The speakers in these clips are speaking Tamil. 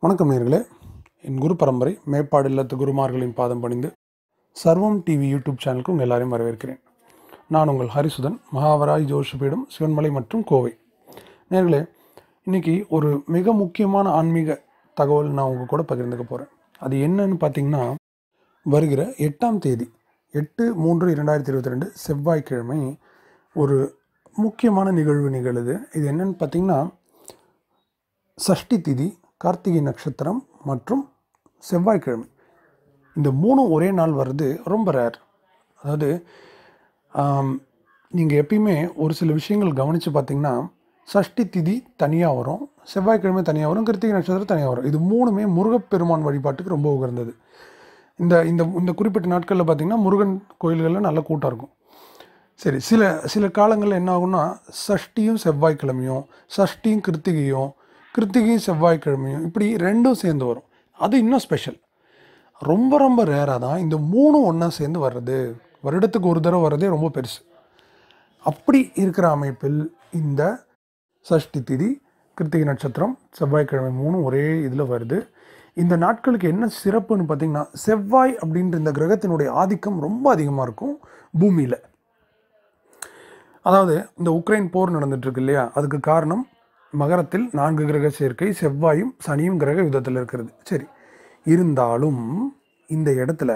வணக்கம் நேர்களே என் குரு பரம்பரை மேப்பாடு இல்லத்து குருமார்களின் பாதம் பணிந்து சர்வம் டிவி யூடியூப் சேனலுக்கு உங்கள் எல்லாரையும் வரவேற்கிறேன் நான் உங்கள் ஹரிசுதன் மகாவராய் ஜோஷபீடம் சிவன்மலை மற்றும் கோவை நேர்களே இன்னைக்கு ஒரு மிக முக்கியமான ஆன்மீக தகவல் நான் உங்கள் கூட பகிர்ந்துக்க போகிறேன் அது என்னன்னு பார்த்தீங்கன்னா வருகிற எட்டாம் தேதி எட்டு மூன்று இரண்டாயிரத்தி இருபத்தி ரெண்டு செவ்வாய்க்கிழமை ஒரு முக்கியமான நிகழ்வு நிகழுது இது என்னன்னு பார்த்தீங்கன்னா சஷ்டி திதி கார்த்திகை நட்சத்திரம் மற்றும் செவ்வாய்க்கிழமை இந்த மூணும் ஒரே நாள் வர்றது ரொம்ப ரேர் அதாவது நீங்கள் எப்பயுமே ஒரு சில விஷயங்கள் கவனித்து பார்த்தீங்கன்னா சஷ்டி திதி தனியாக வரும் செவ்வாய்க்கிழமை தனியாக வரும் கிருத்திகை நட்சத்திரம் தனியாக வரும் இது மூணுமே முருகப்பெருமான் வழிபாட்டுக்கு ரொம்ப உகந்தது இந்த இந்த இந்த குறிப்பிட்ட நாட்களில் பார்த்தீங்கன்னா முருகன் கோயில்களில் நல்ல கூட்டம் இருக்கும் சரி சில சில காலங்களில் என்ன ஆகும்னா சஷ்டியும் செவ்வாய்க்கிழமையும் சஷ்டியும் கிருத்திகையும் கிருத்திகையும் செவ்வாய்க்கிழமையும் இப்படி ரெண்டும் சேர்ந்து வரும் அது இன்னும் ஸ்பெஷல் ரொம்ப ரொம்ப ரேராக தான் இந்த மூணும் ஒன்றா சேர்ந்து வர்றது வருடத்துக்கு ஒரு தடவை வர்றதே ரொம்ப பெருசு அப்படி இருக்கிற அமைப்பில் இந்த சஷ்டி திதி கிருத்திகை நட்சத்திரம் செவ்வாய்க்கிழமை மூணும் ஒரே இதில் வருது இந்த நாட்களுக்கு என்ன சிறப்புன்னு பார்த்தீங்கன்னா செவ்வாய் அப்படின்ற இந்த கிரகத்தினுடைய ஆதிக்கம் ரொம்ப அதிகமாக இருக்கும் பூமியில் அதாவது இந்த உக்ரைன் போர் நடந்துட்டு இருக்கு இல்லையா அதுக்கு காரணம் மகரத்தில் நான்கு கிரக சேர்க்கை செவ்வாயும் சனியும் கிரக யுத்தத்தில் இருக்கிறது சரி இருந்தாலும் இந்த இடத்துல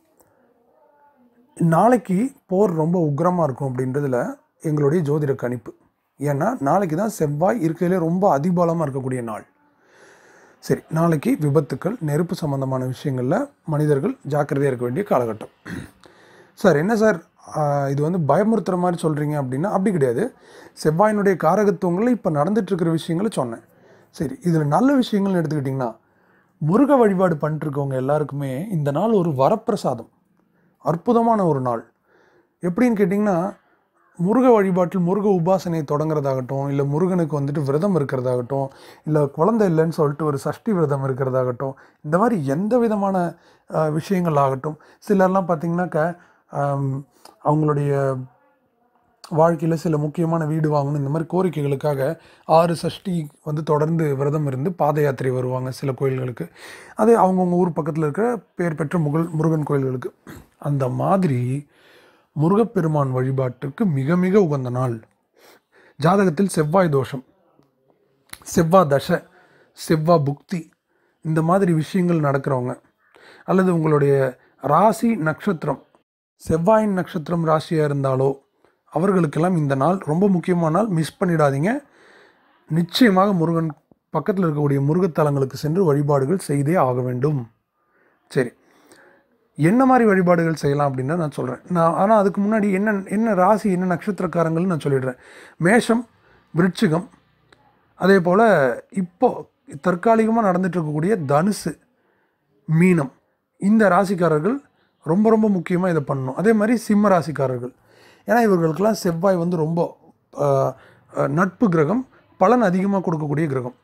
நாளைக்கு போர் ரொம்ப உக்ரமாக இருக்கும் அப்படின்றதுல எங்களுடைய ஜோதிட கணிப்பு ஏன்னா நாளைக்கு தான் செவ்வாய் இருக்கிறதுலே ரொம்ப அதிபலமாக இருக்கக்கூடிய நாள் சரி நாளைக்கு விபத்துக்கள் நெருப்பு சம்பந்தமான விஷயங்களில் மனிதர்கள் ஜாக்கிரதையாக இருக்க வேண்டிய காலகட்டம் சார் என்ன சார் ஆஹ், இது வந்து பயமுறுத்துகிற மாதிரி சொல்கிறீங்க அப்படின்னா அப்படி கிடையாது செவ்வாயினுடைய காரகத்துவங்களில் இப்போ நடந்துட்டுருக்கிற விஷயங்களை சொன்னேன் சரி இதில் நல்ல விஷயங்கள்னு எடுத்துக்கிட்டிங்கன்னா முருக வழிபாடு பண்ணிட்டு இருக்கவங்க எல்லாருக்குமே இந்த நாள் ஒரு வரப்பிரசாதம் அற்புதமான ஒரு நாள் எப்படின்னு கேட்டிங்கன்னா முருக வழிபாட்டில் முருக உபாசனை தொடங்குறதாகட்டும் இல்லை முருகனுக்கு வந்துட்டு விரதம் இருக்கிறதாகட்டும் இல்லை குழந்தை இல்லைன்னு சொல்லிட்டு ஒரு சஷ்டி விரதம் இருக்கிறதாகட்டும் இந்த மாதிரி எந்த விதமான அஹ், விஷயங்கள் ஆகட்டும் சிலர்லாம் பார்த்திங்கனாக்க ஆம், அவங்களுடைய வாழ்க்கையில் சில முக்கியமான வீடு வாங்கணும் இந்த மாதிரி கோரிக்கைகளுக்காக ஆறு சஷ்டி வந்து தொடர்ந்து விரதம் இருந்து பாத யாத்திரை வருவாங்க சில கோயில்களுக்கு அது அவங்கவுங்க ஊர் பக்கத்தில் இருக்கிற பேர் பெற்ற முகல் முருகன் கோயில்களுக்கு அந்த மாதிரி முருகப்பெருமான் வழிபாட்டுக்கு மிக மிக உகந்த நாள் ஜாதகத்தில் செவ்வாய் தோஷம் செவ்வாய் தசை செவ்வாய் புக்தி இந்த மாதிரி விஷயங்கள் நடக்கிறவங்க அல்லது உங்களுடைய ராசி நட்சத்திரம் செவ்வாயின் நட்சத்திரம் ராசியாக இருந்தாலோ அவர்களுக்கெல்லாம் இந்த நாள் ரொம்ப முக்கியமான நாள் மிஸ் பண்ணிடாதீங்க நிச்சயமாக முருகன் பக்கத்தில் இருக்கக்கூடிய முருகத்தலங்களுக்கு சென்று வழிபாடுகள் செய்தே ஆக வேண்டும் சரி என்ன மாதிரி வழிபாடுகள் செய்யலாம் அப்படின்னு நான் சொல்கிறேன் நான் ஆனால் அதுக்கு முன்னாடி என்ன என்ன ராசி என்ன நட்சத்திரக்காரங்கள்னு நான் சொல்லிடுறேன் மேஷம் விருட்சிகம் அதே போல் இப்போ தற்காலிகமாக நடந்துட்டு இருக்கக்கூடிய தனுசு மீனம் இந்த ராசிக்காரர்கள் ரொம்ப ரொம்ப முக்கியமாக இதை பண்ணணும் அதே மாதிரி சிம்ம ராசிக்காரர்கள் ஏன்னா இவர்களுக்கெல்லாம் செவ்வாய் வந்து ரொம்ப ஆஹ், ஆஹ், நட்பு கிரகம் பலன் அதிகமாக கொடுக்கக்கூடிய கிரகம்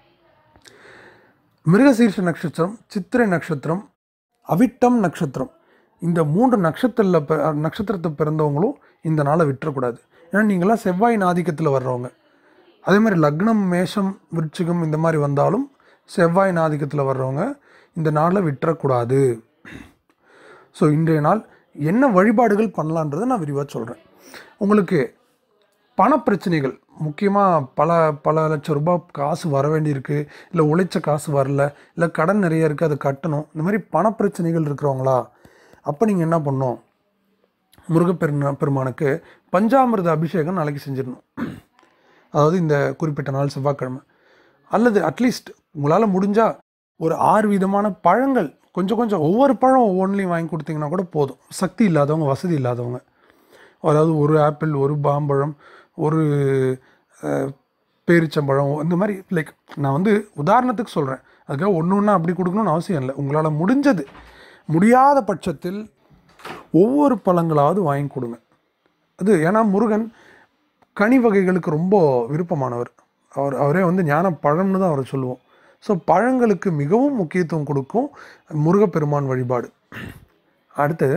மிருகசீர்ஷ நட்சத்திரம் சித்திரை நட்சத்திரம் அவிட்டம் நட்சத்திரம் இந்த மூன்று நட்சத்திரத்தில் பிற- நட்சத்திரத்தை பிறந்தவங்களும் இந்த நாளை விட்டுறக்கூடாது ஏன்னா நீங்களாம் செவ்வாயின் ஆதிக்கத்தில் வர்றவங்க அதே மாதிரி லக்னம் மேஷம் விருச்சிகம் இந்த மாதிரி வந்தாலும் செவ்வாயின் ஆதிக்கத்தில் வர்றவங்க இந்த நாளை விட்டுறக்கூடாது ஸோ இன்றைய நாள் என்ன வழிபாடுகள் பண்ணலான்றதை நான் விரிவாக சொல்கிறேன் உங்களுக்கு பணப்பிரச்சனைகள் முக்கியமாக பல பல லட்சம் ரூபாய் காசு வர வேண்டியிருக்கு இல்லை உழைச்ச காசு வரல இல்லை கடன் நிறைய இருக்குது அதை கட்டணும் இந்த மாதிரி பணப்பிரச்சனைகள் இருக்கிறவங்களா அப்போ நீங்கள் என்ன பண்ணணும் முருகப்பெருமா பெருமானுக்கு பஞ்சாமிர்த அபிஷேகம் நாளைக்கு செஞ்சிடணும் அதாவது இந்த குறிப்பிட்ட நாள் செவ்வாய்க்கிழமை அல்லது அட்லீஸ்ட் உங்களால் முடிஞ்சால் ஒரு ஆறு விதமான பழங்கள் கொஞ்சம் கொஞ்சம் ஒவ்வொரு பழம் ஒவ்வொன்றிலையும் வாங்கி கொடுத்தீங்கன்னா கூட போதும் சக்தி இல்லாதவங்க வசதி இல்லாதவங்க அதாவது ஒரு ஆப்பிள் ஒரு பாம்பழம் ஒரு அஹ், பேரிச்சம்பழம் இந்த மாதிரி லைக் நான் வந்து உதாரணத்துக்கு சொல்கிறேன் அதுக்காக ஒன்று ஒன்றா அப்படி கொடுக்கணும்னு அவசியம் இல்லை உங்களால் முடிஞ்சது முடியாத பட்சத்தில் ஒவ்வொரு பழங்களாவது வாங்கி கொடுங்க அது ஏன்னா முருகன் கனி வகைகளுக்கு ரொம்ப விருப்பமானவர் அவர் அவரே வந்து ஞான பழம்னு தான் அவரை சொல்லுவோம் ஸோ பழங்களுக்கு மிகவும் முக்கியத்துவம் கொடுக்கும் முருகப்பெருமான் வழிபாடு அடுத்தது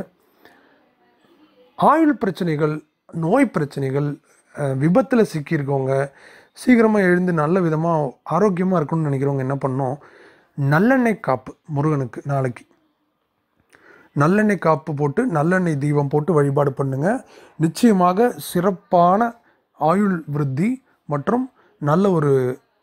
ஆயுள் பிரச்சனைகள் நோய் பிரச்சனைகள் விபத்தில் சிக்கியிருக்கவங்க சீக்கிரமாக எழுந்து நல்ல விதமாக ஆரோக்கியமாக இருக்கணும்னு நினைக்கிறவங்க என்ன பண்ணணும் நல்லெண்ணெய் காப்பு முருகனுக்கு நாளைக்கு நல்லெண்ணெய் காப்பு போட்டு நல்லெண்ணெய் தீபம் போட்டு வழிபாடு பண்ணுங்க நிச்சயமாக சிறப்பான ஆயுள் விருத்தி மற்றும் நல்ல ஒரு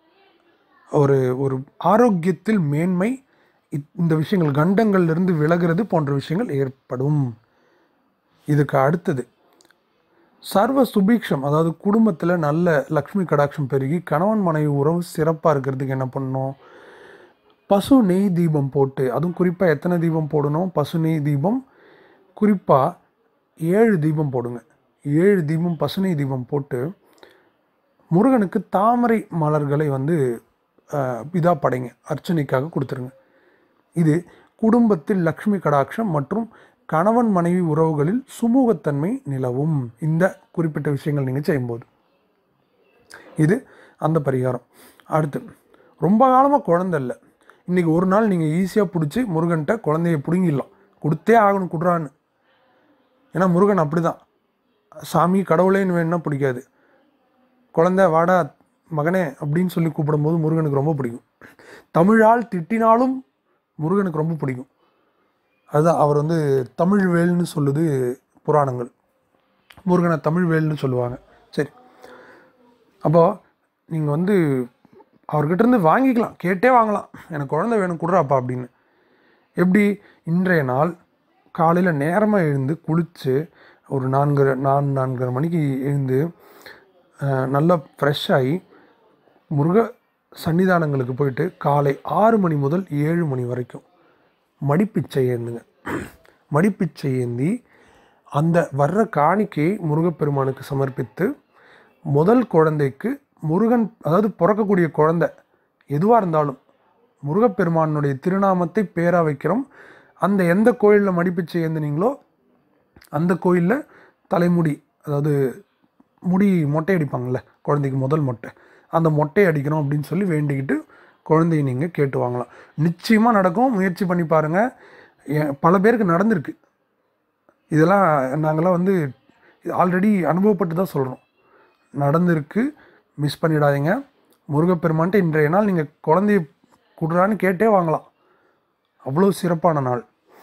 ஒரு ஒரு ஆரோக்கியத்தில் மேன்மை இத்- இந்த விஷயங்கள் கண்டங்கள்லேருந்து விலகிறது போன்ற விஷயங்கள் ஏற்படும் இதுக்கு அடுத்தது சர்வ சுபீக்ஷம் அதாவது குடும்பத்தில் நல்ல லக்ஷ்மி கடாட்சம் பெருகி கணவன் மனைவி உறவு சிறப்பாக இருக்கிறதுக்கு என்ன பண்ணணும் பசு நெய் தீபம் போட்டு அதுவும் குறிப்பாக எத்தனை தீபம் போடணும் பசு நெய் தீபம் குறிப்பாக ஏழு தீபம் போடுங்க ஏழு தீபம் பசு நெய் தீபம் போட்டு முருகனுக்கு தாமரை மலர்களை வந்து இதாக படைங்க அர்ச்சனைக்காக கொடுத்துருங்க இது குடும்பத்தில் லக்ஷ்மி கடாட்சம் மற்றும் கணவன் மனைவி உறவுகளில் சுமூகத்தன்மை நிலவும் இந்த குறிப்பிட்ட விஷயங்கள் நீங்கள் செய்யும்போது இது அந்த பரிகாரம் அடுத்து ரொம்ப காலமாக குழந்தை இல்லை இன்றைக்கி ஒரு நாள் நீங்கள் ஈஸியாக பிடிச்சி முருகன்கிட்ட குழந்தைய பிடுங்கிடலாம் கொடுத்தே ஆகணும் குடுறான்னு ஏன்னா முருகன் அப்படி தான் சாமி கடவுளேன்னு வேணும்னா பிடிக்காது குழந்தை வாடா மகனே அப்படின்னு சொல்லி கூப்பிடும்போது முருகனுக்கு ரொம்ப பிடிக்கும் தமிழால் திட்டினாலும் முருகனுக்கு ரொம்ப பிடிக்கும் அதுதான் அவர் வந்து தமிழ் வேல்னு சொல்லுது புராணங்கள் முருகனை தமிழ் வேல்னு சொல்லுவாங்க சரி அப்போது நீங்கள் வந்து அவர்கிட்ட இருந்து வாங்கிக்கலாம் கேட்டே வாங்கலாம் எனக்கு குழந்தை வேணும் கொடுறாப்பா அப்படின்னு எப்படி இன்றைய நாள் காலையில் நேரமாக எழுந்து குளித்து ஒரு நான்கு நான்கு நான்கரை மணிக்கு எழுந்து அஹ், நல்லா ஃப்ரெஷ் ஆகி முருக சன்னிதானங்களுக்கு போயிட்டு காலை ஆறு மணி முதல் ஏழு மணி வரைக்கும் மடிப்பிச்சை ஏந்துங்க மடிப்பிச்சை ஏந்தி அந்த வர்ற காணிக்கையை முருகப்பெருமானுக்கு சமர்ப்பித்து முதல் குழந்தைக்கு முருகன் அதாவது பிறக்கக்கூடிய குழந்தை எதுவாக இருந்தாலும் முருகப்பெருமானுடைய திருநாமத்தை பேரா வைக்கிறோம் அந்த எந்த கோயிலில் மடிப்பிச்சை ஏந்துனீங்களோ அந்த கோயிலில் தலைமுடி அதாவது முடி மொட்டை அடிப்பாங்கள்ல குழந்தைக்கு முதல் மொட்டை அந்த மொட்டை அடிக்கணும் அப்படின்னு சொல்லி வேண்டிக்கிட்டு குழந்தைய நீங்கள் கேட்டு வாங்கலாம் நிச்சயமாக நடக்கும் முயற்சி பண்ணி பாருங்கள் எ- பல பேருக்கு நடந்திருக்கு இதெல்லாம் நாங்களாம் வந்து ஆல்ரெடி அனுபவப்பட்டு தான் சொல்கிறோம் நடந்திருக்கு மிஸ் பண்ணிடாதீங்க முருகப்பெருமான்ட்டு இன்றைய நாள் நீங்கள் குழந்தைய கொடுறான்னு கேட்டே வாங்கலாம் அவ்வளோ சிறப்பான நாள்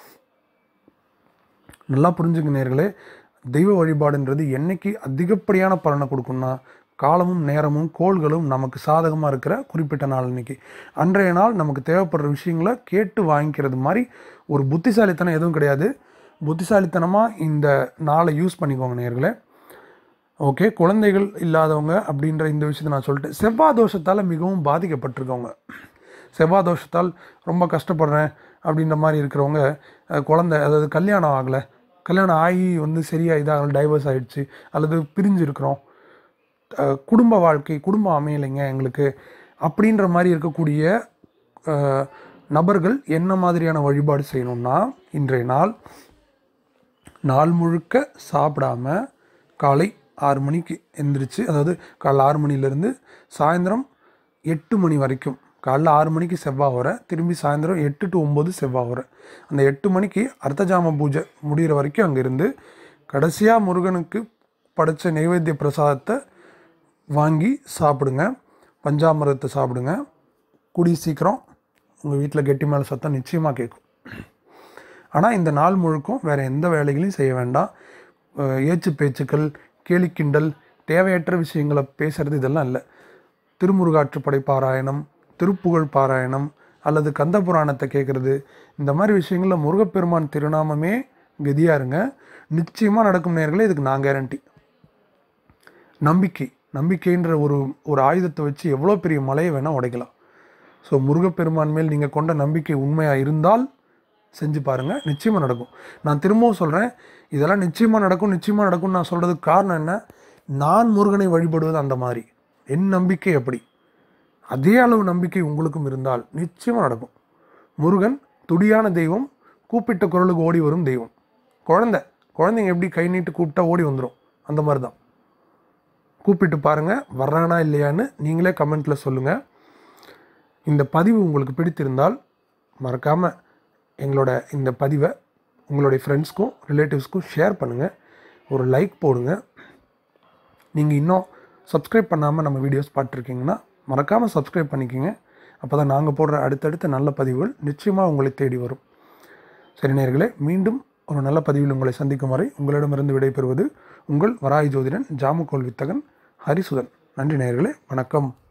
நல்லா புரிஞ்சுங்க நேர்களே தெய்வ வழிபாடுன்றது என்னைக்கு அதிகப்படியான பலனை கொடுக்கும்னா காலமும் நேரமும் கோள்களும் நமக்கு சாதகமாக இருக்கிற குறிப்பிட்ட நாள் இன்னைக்கு அன்றைய நாள் நமக்கு தேவைப்படுற விஷயங்களை கேட்டு வாங்கிக்கிறது மாதிரி ஒரு புத்திசாலித்தனம் எதுவும் கிடையாது புத்திசாலித்தனமாக இந்த நாளை யூஸ் பண்ணிக்கோங்க நேர்களே ஓகே குழந்தைகள் இல்லாதவங்க அப்படின்ற இந்த விஷயத்தை நான் சொல்லிட்டேன் செவ்வாய் தோஷத்தால் மிகவும் பாதிக்கப்பட்டிருக்கவங்க செவ்வாய் தோஷத்தால் ரொம்ப கஷ்டப்படுறேன் அப்படின்ற மாதிரி இருக்கிறவங்க அஹ், குழந்தை அதாவது கல்யாணம் ஆகலை கல்யாணம் ஆகி வந்து சரியாக இதாக டைவர்ஸ் ஆயிடுச்சு அல்லது பிரிஞ்சு இருக்கிறோம் அஹ், குடும்ப வாழ்க்கை குடும்பம் அமையலைங்க எங்களுக்கு அப்படின்ற மாதிரி இருக்கக்கூடிய அஹ், நபர்கள் என்ன மாதிரியான வழிபாடு செய்யணும்னா இன்றைய நாள் நாள் முழுக்க சாப்பிடாம காலை ஆறு மணிக்கு எந்திரிச்சு அதாவது காலைல ஆறு மணிலேருந்து சாயந்தரம் எட்டு மணி வரைக்கும் காலைல ஆறு மணிக்கு செவ்வாய் வர திரும்பி சாயந்தரம் எட்டு டு ஒம்பது செவ்வாய் வர அந்த எட்டு மணிக்கு அர்த்தஜாம பூஜை முடிகிற வரைக்கும் அங்கே இருந்து கடைசியாக முருகனுக்கு படைச்ச நைவேத்திய பிரசாதத்தை வாங்கி சாப்பிடுங்க பஞ்சாமிரத்தை சாப்பிடுங்க கூடி சீக்கிரம் உங்கள் வீட்டில் கெட்டி மேலே சத்தம் நிச்சயமாக கேட்கும் ஆனால் இந்த நாள் முழுக்கும் வேறு எந்த வேலைகளையும் செய்ய வேண்டாம் அஹ் ஏச்சு பேச்சுக்கள் கேலி கிண்டல் தேவையற்ற விஷயங்களை பேசுறது இதெல்லாம் இல்லை திருமுருகாற்றுப்படை பாராயணம் திருப்புகழ் பாராயணம் அல்லது கந்த புராணத்தை கேட்குறது இந்த மாதிரி விஷயங்களில் முருகப்பெருமான் திருநாமமே கதியாக இருங்க நிச்சயமாக நடக்கும் நேர்களே இதுக்கு நான் கேரண்டி நம்பிக்கை நம்பிக்கைன்ற ஒரு ஒரு ஆயுதத்தை வச்சு எவ்வளோ பெரிய மலையை வேணால் உடைக்கலாம் ஸோ முருகப்பெருமான் மேல் நீங்கள் கொண்ட நம்பிக்கை உண்மையாக இருந்தால் செஞ்சு பாருங்கள் நிச்சயமாக நடக்கும் நான் திரும்பவும் சொல்கிறேன் இதெல்லாம் நிச்சயமாக நடக்கும் நிச்சயமாக நடக்கும்னு நான் சொல்கிறதுக்கு காரணம் என்ன நான் முருகனை வழிபடுவது அந்த மாதிரி என் நம்பிக்கை எப்படி அதே அளவு நம்பிக்கை உங்களுக்கும் இருந்தால் நிச்சயமாக நடக்கும் முருகன் துடியான தெய்வம் கூப்பிட்ட குரலுக்கு ஓடி வரும் தெய்வம் குழந்தை குழந்தைங்க எப்படி கை நீட்டு கூப்பிட்டா ஓடி வந்துடும் அந்த மாதிரி தான் கூப்பிட்டு பாருங்கள் வர்றானா இல்லையான்னு நீங்களே கமெண்ட்டில் சொல்லுங்கள் இந்த பதிவு உங்களுக்கு பிடித்திருந்தால் மறக்காமல் எங்களோட இந்த பதிவை உங்களுடைய ஃப்ரெண்ட்ஸ்க்கும் ரிலேட்டிவ்ஸ்க்கும் ஷேர் பண்ணுங்கள் ஒரு லைக் போடுங்க நீங்கள் இன்னும் சப்ஸ்கிரைப் பண்ணாமல் நம்ம வீடியோஸ் பார்த்துருக்கீங்கன்னா மறக்காமல் சப்ஸ்கிரைப் பண்ணிக்கோங்க அப்போ தான் நாங்கள் போடுற அடுத்தடுத்த நல்ல பதிவுகள் நிச்சயமாக உங்களை தேடி வரும் சரி நேயர்களே மீண்டும் ஒரு நல்ல பதிவில் உங்களை சந்திக்கும் வரை உங்களிடமிருந்து விடைபெறுவது உங்கள் வராய் ஜோதிடன் ஜாமுகோல் வித்தகன் ஹரிசுதன் நன்றி நேயர்களே வணக்கம்